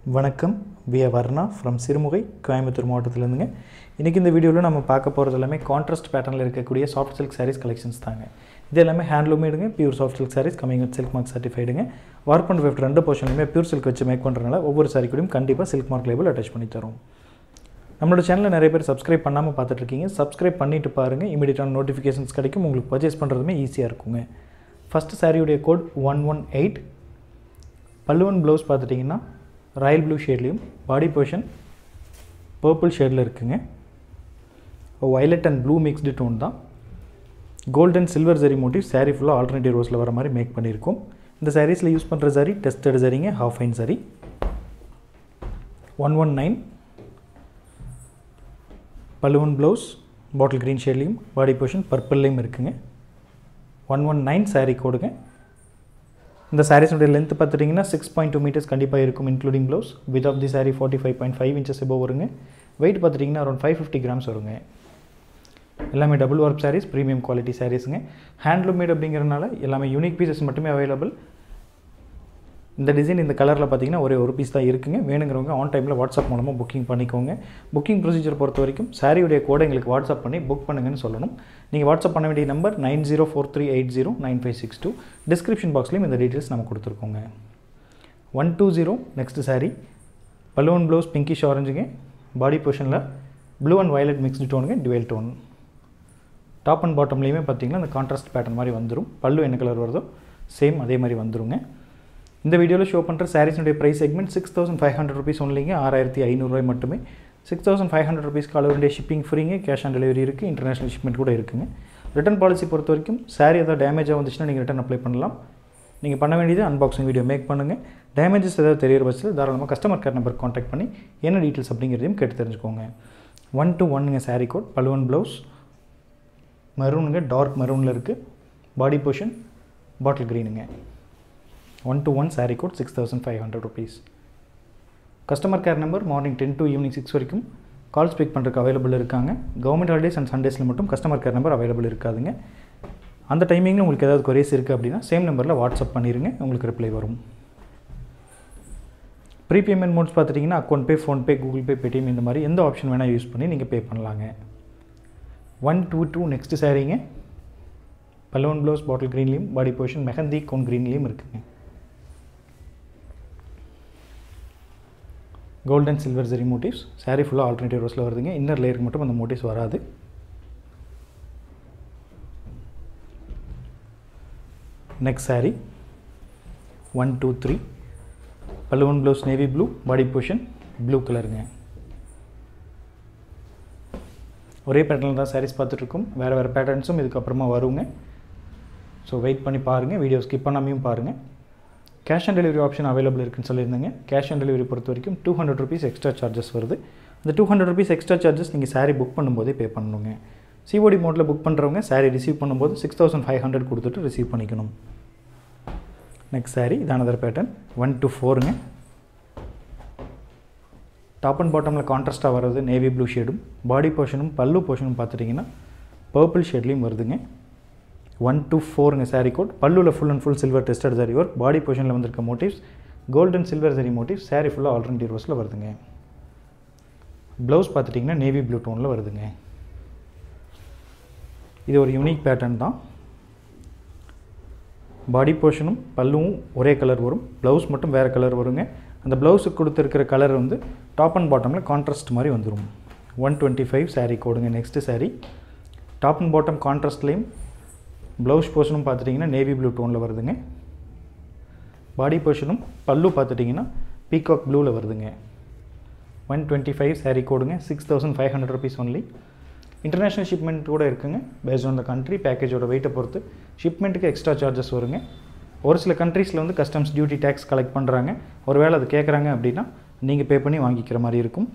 வணக்கம் V Varna from Sirumugai Coimbatore மாவட்டத்திலேருந்துங்க இன்றைக்கி இந்த வீடியோவில் நம்ம பார்க்க போகிறது எல்லாமே கான்ட்ராஸ்ட் பேட்டர்னில் இருக்கக்கூடிய சாஃப்ட் சில்க் சாரீஸ் கலெக்ஷன்ஸ் தாங்க இது எல்லாமே ஹேண்ட்லூமேடுங்க pure soft silk saris coming with silk mark சர்டிஃபைடுங்க வார்ப் அண்ட் வெஃப்ட் ரெண்டு போர்ஷன்லையுமே பியூர் சில்க் வச்சு மேக் பண்ணுறதுனால ஒவ்வொரு சாரி கூடயும் கண்டிப்பாக சில்க் மார்க் லேபிள் அட்டாச் பண்ணி தரும் நம்மளோட சேனலில் நிறைய பேர் சப்ஸ்கிரைப் பண்ணாமல் பார்த்துட்ருக்கீங்க சப்ஸ்கிரைப் பண்ணிட்டு பாருங்கள் இமீடியட்டான நோட்டிஃபிகேஷன்ஸ் கிடைக்கும் உங்களுக்கு பர்ச்சேஸ் பண்ணுறதுமே ஈஸியாக இருக்குங்க ஃபஸ்ட்டு சாரியுடைய கோட் ஒன் ஒன் எயிட் பல்லுவன் ப்ளவுஸ் பார்த்துட்டிங்கன்னா ராயல் ப்ளூ ஷேட்லேயும் பாடி போர்ஷன் பர்பிள் ஷேடில் இருக்குங்க violet and blue mixed tone தான் golden silver zari motive sari ஃபுல்லாக ஆல்டர்னேட்டிவ் ரோஸில் வர மாதிரி மேக் பண்ணியிருக்கோம் இந்த சாரீஸில் யூஸ் பண்ணுற சாரி டெஸ்டட் சரிங்க half fine zari one one nine பல்லுவன் ப்ளவுஸ் பாட்டில் க்ரீன் ஷேட்லேயும் பாடி போர்ஷன் பர்பிள்லேயும் இருக்குங்க ஒன் ஒன் நைன் சாரீ கோடுங்க இந்த சாரீஸுடைய லென்த் பார்த்துட்டிங்கன்னா சிக்ஸ் பாயிண்ட் டூ மீட்டர்ஸ் கண்டிப்பாக இருக்கும் including blouse with of the sari forty five point five inches above வருங்க வெயிட் பார்த்துட்டிங்கன்னா அரௌண்ட் ஃபைவ் ஃபிஃப்டி கிராம்ஸ் வருங்க எல்லாமே double work saris premium quality சாரீஸுங்க ஹேண்ட்லூம் மேட் அப்படிங்கிறனால எல்லாமே யூனிக் பீசஸ் மட்டுமே அவைலபிள் இந்த டிசைன் இந்த கலரில் பார்த்தீங்கன்னா ஒரே ஒரு பீஸ் தான் இருக்குங்க வேணுங்கிறவங்க ஆன் டைமில் வாட்ஸ்அப் மூலமாக புக்கிங் பண்ணிக்கோங்க புக்கிங் ப்ரொசீஜர் பொறுத்த வரைக்கும் சாரியுடைய கோடை எங்களுக்கு வாட்ஸ்அப் பண்ணி புக் பண்ணுங்கன்னு சொல்லணும் நீங்கள் வாட்ஸ்அப் பண்ண வேண்டிய number nine zero four three eight zero nine five six two description பாக்ஸ்லேயும் இந்த டீட்டெயில்ஸ் நம்ம கொடுத்துருக்கோங்க one two zero next sari balloon blouse pinkish ஆரஞ்சுங்க body position blue and violet mixed டோனுங்க டுவெல் டோன் டாப் அண்ட் பாட்டம்லேயுமே பார்த்தீங்கன்னா அந்த கான்ட்ராஸ்ட் பேட்டர்ன் மாதிரி வந்துடும் பல்லு என்ன கலர் வருதோ சேம் அதே மாதிரி வந்துருங்க இந்த வீடியோவில் ஷோ பண்ணுற சாரீஸினுடைய price segment six thousand five hundred rupees ஒன்லிங்க ஆறாயிரத்தி ஐநூறுரூவாய் மட்டுமே சிக்ஸ் தௌசண்ட் ஃபைவ் ஹண்ட்ரட் ருபீஸ்க்கு அளவுடைய ஷிப்பிங் ஃப்ரீங்க கேஷ் ஆன் டெலிவரி இருக்குது இன்டர்நேஷனல் ஷிப்மெண்ட் கூட இருக்குங்க ரிட்டன் பாலிசி பொறுத்த வரைக்கும் சாரீ ஏதாவது டேமேஜாக வந்துச்சுன்னா நீங்கள் ரிட்டன் அப்ளை பண்ணலாம் நீங்கள் பண்ண வேண்டியது அன்பாக்சிங் வீடியோ மேக் பண்ணுங்கள் டேமேஜஸ் ஏதாவது தெரியற பட்சத்தில் தாராளமாக கஸ்டமர் கேர் நம்பர் காண்டாக்ட் பண்ணி என்ன டீட்டெயில்ஸ் அப்படிங்கிறதையும் கேட்டு தெரிஞ்சுக்கோங்க ஒன் டு ஒன்னுங்க சாரீ கோட் பலுவன் ப்ளவுஸ் மெரூனுங்க டார்க் மெரூனில் இருக்குது பாடி போர்ஷன் பாட்டில் க்ரீனுங்க one two one sari code six thousand five hundred rupees customer care number morning ten to evening six வரைக்கும் கால்ஸ் பிக் பண்ணுறதுக்கு அவைலபிள் இருக்காங்க கவர்மெண்ட் ஹாலிடேஸ் அண்ட் சண்டேஸில் மட்டும் கஸ்டமர் கேர் நம்பர் அவைலபிள் இருக்காதுங்க அந்த டைமிங்கில் உங்களுக்கு ஏதாவது கொரேஸ் இருக்குது அப்படின்னா சேம் நம்பரில் வாட்ஸ்அப் பண்ணிடுங்க உங்களுக்கு ரிப்ளை வரும் ப்ரீபேமெண்ட் மோட்ஸ் பார்த்துட்டிங்கன்னா account pay PhonePe Google Pay Paytm இந்த மாதிரி எந்த ஆப்ஷன் வேணால் யூஸ் பண்ணி நீங்கள் பே பண்ணலாங்க ஒன் டூ டூ நெக்ஸ்ட்டு சாரீங்க பலூன் ப்ளவுஸ் பாட்டில் க்ரீன்லேயும் பாடி பொசிஷன் மெஹந்தி கோன் க்ரீன்லேயும் இருக்குங்க golden silver zari motives sari ஃபுல்லாக ஆல்டர்னேட்டிவ் ரோஸில் வருதுங்க இன்னர் லேயருக்கு மட்டும் அந்த மோட்டிவ்ஸ் வராது next sari one two three பல்லுவன் blouse navy blue body position blue கலருங்க ஒரே பேட்டர்னில் தான் சாரீஸ் பார்த்துட்ருக்கோம் வேறு வேறு பேட்டர்ன்ஸும் இதுக்கப்புறமா வருங்க ஸோ வெயிட் பண்ணி பாருங்கள் வீடியோ ஸ்கிப் பண்ணாமையும் பாருங்கள் cash on delivery option available இருக்குன்னு சொல்லியிருந்தேங்க கேஷ் ஆன் டெலிவரி பொறுத்த வரைக்கும் two hundred rupees extra charges வருது அந்த two hundred rupees extra charges நீங்கள் சாரீ புக் பண்ணும்போதே பே பண்ணணுங்க சிஓடி மோட்டில் புக் பண்ணுறவங்க சாரீ ரிசீவ் பண்ணும்போது சிக்ஸ் தௌசண்ட் ஃபைவ் ஹண்ட்ரட் கொடுத்துட்டு ரிசீவ் பண்ணிக்கணும் நெக்ஸ்ட் சாரீ இது அனதர் பேட்டர்ன் ஒன் டு ஃபோருங்க டாப் அண்ட் பாட்டமில் கான்ட்ராஸ்ட்டாக வர்றது நேவி ப்ளூ ஷேடும் பாடி போர்ஷனும் பல்லு போர்ஷனும் பார்த்துட்டிங்கன்னா பர்பிள் ஷேட்லேயும் வருதுங்க ஒன் டூ ஃபோருங்க சாரீ கோட் பல்லுவில் full and full silver tested sorry work body பொசிஷனில் வந்திருக்க motives golden silver zari motive sari ஃபுல்லாக ஆல்டர்னேட்டிவ் ரோஸில் வருதுங்க ப்ளவுஸ் பார்த்துட்டிங்கன்னா நேவி ப்ளூ டோனில் வருதுங்க இது ஒரு யூனிக் பேட்டர்ன் தான் பாடி போர்ஷனும் பல்லுவும் ஒரே கலர் வரும் ப்ளவுஸ் மட்டும் வேறு கலர் வருங்க அந்த ப்ளவுஸுக்கு கொடுத்துருக்கிற கலர் வந்து டாப் அண்ட் பாட்டமில் கான்ட்ராஸ்ட் மாதிரி வந்துடும் ஒன் டுவெண்ட்டி ஃபைவ் சாரீ கோடுங்க next sari top and bottom கான்ட்ராஸ்ட்லேயும் ப்ளவுஸ் போர்ஷனும் பார்த்துட்டிங்கன்னா நேவி ப்ளூ டோனில் வருதுங்க பாடி போர்ஷனும் பல்லு பார்த்துட்டிங்கன்னா பீகாக் ப்ளூவில் வருதுங்க ஒன் டுவெண்ட்டி ஃபைவ் சாரீ கோடுங்க six thousand five hundred rupees only international shipment கூட இருக்குங்க பேஸ்ட் ஆன் த கண்ட்ரி பேக்கேஜோட வெயிட்டை பொறுத்து ஷிப்மெண்ட்டுக்கு எக்ஸ்ட்ரா சார்ஜஸ் வருங்க ஒரு சில கண்ட்ரீஸில் வந்து கஸ்டம்ஸ் டியூட்டி டேக்ஸ் கலெக்ட் பண்ணுறாங்க ஒரு வேளை அது கேட்குறாங்க அப்படின்னா நீங்கள் பே பண்ணி வாங்கிக்கிற மாதிரி இருக்கும்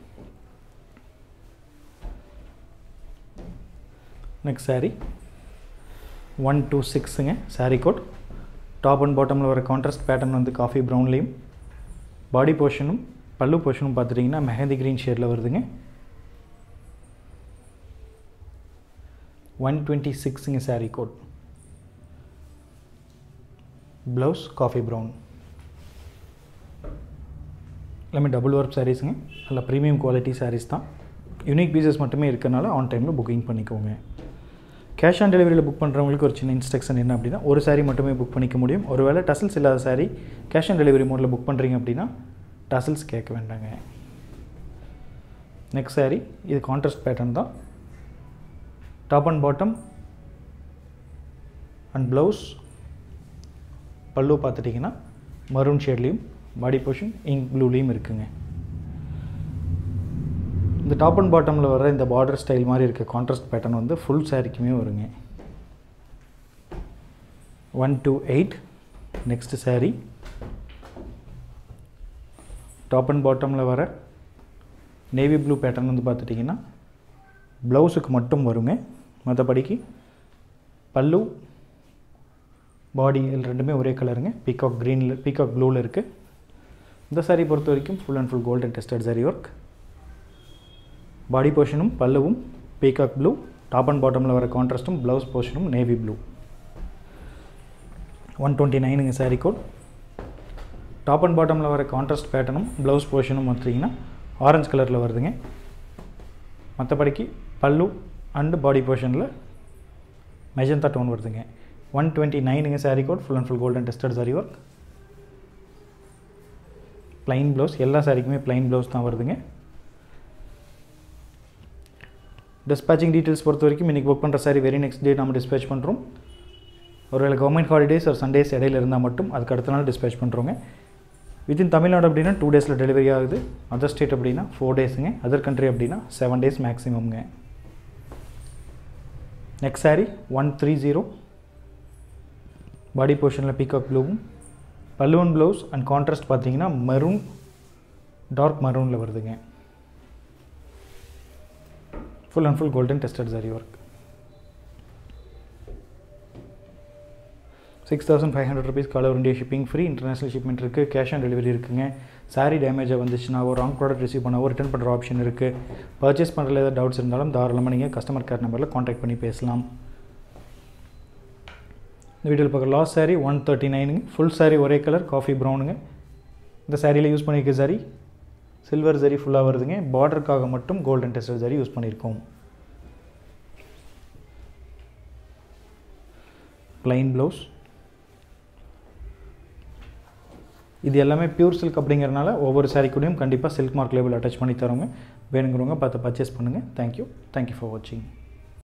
நெக்ஸ்ட் சாரீ ஒன் டூ சிக்ஸுங்க சாரீ கோட் டாப் அண்ட் பாட்டமில் வர கான்ட்ராஸ்ட் பேட்டர்ன் வந்து காஃபி ப்ரௌன்லேயும் பாடி போர்ஷனும் பல்லு போர்ஷனும் பார்த்துட்டிங்கன்னா மெஹந்தி க்ரீன் ஷேடில் வருதுங்க ஒன் டுவெண்ட்டி சிக்ஸுங்க sari code blouse coffee brown எல்லாமே டபுள் ஒர்க் சாரீஸுங்க நல்ல ப்ரீமியம் குவாலிட்டி சாரீஸ் தான் யூனிக் பீசஸ் மட்டுமே இருக்கனால ஆன் டைமில் புக்கிங் பண்ணிக்கோங்க கேஷ் ஆன் டெலிவரியில் புக் பண்ணுறவங்களுக்கு ஒரு சின்ன இன்ஸ்ட்ரக்ஷன் என்ன அப்படின்னா ஒரு சாரீ மட்டுமே புக் பண்ணிக்க முடியும் ஒருவேளை டசல்ஸ் இல்லாத சாரீ கேஷ் ஆன் டெலிவரி மோடில் புக் பண்ணுறீங்க அப்படின்னா டசல்ஸ் கேட்க வேண்டாங்க நெக்ஸ்ட் சாரீ இது கான்ட்ராஸ்ட் பேட்டர்ன் தான் top and bottom and blouse pallu பார்த்துட்டிங்கன்னா மரூன் ஷேட்லேயும் பாடி போர்ஷன் இங்க் ப்ளூலேயும் இருக்குங்க இந்த டாப் அண்ட் பாட்டமில் வர இந்த பார்டர் ஸ்டைல் மாதிரி இருக்க கான்ட்ராஸ்ட் பேட்டர்ன் வந்து ஃபுல் சாரிக்குமே வருங்க one two eight next sari top and பாட்டமில் வர நேவி ப்ளூ பேட்டர்ன் வந்து பார்த்துட்டிங்கன்னா ப்ளவுஸுக்கு மட்டும் வருங்க மற்றபடிக்கு பல்லு பாடி இது ரெண்டுமே ஒரே கலருங்க பீகாக் க்ரீனில் பீகாக் ப்ளூவில் இருக்குது இந்த சாரீ பொறுத்த வரைக்கும் full and full golden tested zari work body போர்ஷனும் பல்லுவும் பீகாக் ப்ளூ டாப் அண்ட் பாட்டமில் வர கான்ட்ராஸ்ட்டும் ப்ளவுஸ் போர்ஷனும் நேவி ப்ளூ ஒன் டுவெண்ட்டி நைனுங்க சாரீ கோட் டாப் அண்ட் பாட்டமில் வர கான்ட்ராஸ்ட் பேட்டர்னும் ப்ளவுஸ் போர்ஷனும் பார்த்தீங்கன்னா ஆரஞ்சு கலரில் வருதுங்க மற்றபடிக்கு பல்லு அண்டு பாடி போர்ஷனில் மெஜந்தா டோன் வருதுங்க ஒன் டுவெண்ட்டி நைனுங்க sari code full and full golden tested zari work plain blouse எல்லா சாரிக்குமே ப்ளைன் ப்ளவுஸ் தான் வருதுங்க டிஸ்பேச்சிங் டீட்டெயில்ஸ் பொறுத்த வரைக்கும் இன்றைக்கி புக் பண்ணுற சாரி வெரி நெக்ஸ்ட் டே நம்ம டிஸ்பேச் பண்ணுறோம் ஒருவேளை கவர்மெண்ட் ஹாலிடேஸ் ஒரு சண்டேஸ் இடையில இருந்தால் மட்டும் அதுக்கு அடுத்த நாள் டிஸ்பேச் பண்ணுறோங்க வித்தின் தமிழ்நாடு அப்படின்னா டூ டேஸில் டெலிவரி ஆகுது அதர் ஸ்டேட் அப்படின்னா ஃபோர் டேஸுங்க அதர் கண்ட்ரி அப்படின்னா செவன் டேஸ் மேக்ஸிமம்ங்க next sari one three zero body போர்ஷனில் பீகாக் ப்ளூவும் பல்லுவன் ப்ளவுஸ் அண்ட் கான்ட்ராஸ்ட் பார்த்தீங்கன்னா மெரூன் டார்க் மரூனில் வருதுங்க full and full golden tested sorry work six thousand five hundred rupees call over India shipping free international shipment இருக்குது cash on delivery இருக்குங்க சாரீ டேமேஜாக வந்துச்சுனாவோ ராங் ப்ராடக்ட் ரிசீவ் பண்ணவோ ரிட்டர்ன் பண்ணுற option இருக்குது பர்ச்சேஸ் பண்ணுறதுல ஏதாவது டவுட்ஸ் இருந்தாலும் தாராளமாக நீங்கள் கஸ்டமர் கேர் நம்பரில் காண்டாக்ட் பண்ணி பேசலாம் இந்த வீடியோவில் பார்க்குற லாஸ்ட் சாரீ ஒன் தேர்ட்டி நைனுங்க ஃபுல் சாரீ ஒரே கலர் காஃபி ப்ரௌனுங்க இந்த சாரியில் யூஸ் பண்ணியிருக்க சாரி சில்வர் ஜரி ஃபுல்லாக வருதுங்க பார்டருக்காக மட்டும் கோல்டன் டெஸ்டர் ஜரி யூஸ் பண்ணியிருக்கோம் ப்ளைன் ப்ளவுஸ் இது எல்லாமே பியூர் சில்க் அப்படிங்கிறனால ஒவ்வொரு சாரீ கூடயும் கண்டிப்பாக சில்க் மார்க் லேபிள் அட்டாச் பண்ணி தரோங்க வேணுங்கிறவங்க பார்த்து பர்ச்சேஸ் பண்ணுங்கள் தேங்க்யூ தேங்க்யூ ஃபார் வாட்சிங்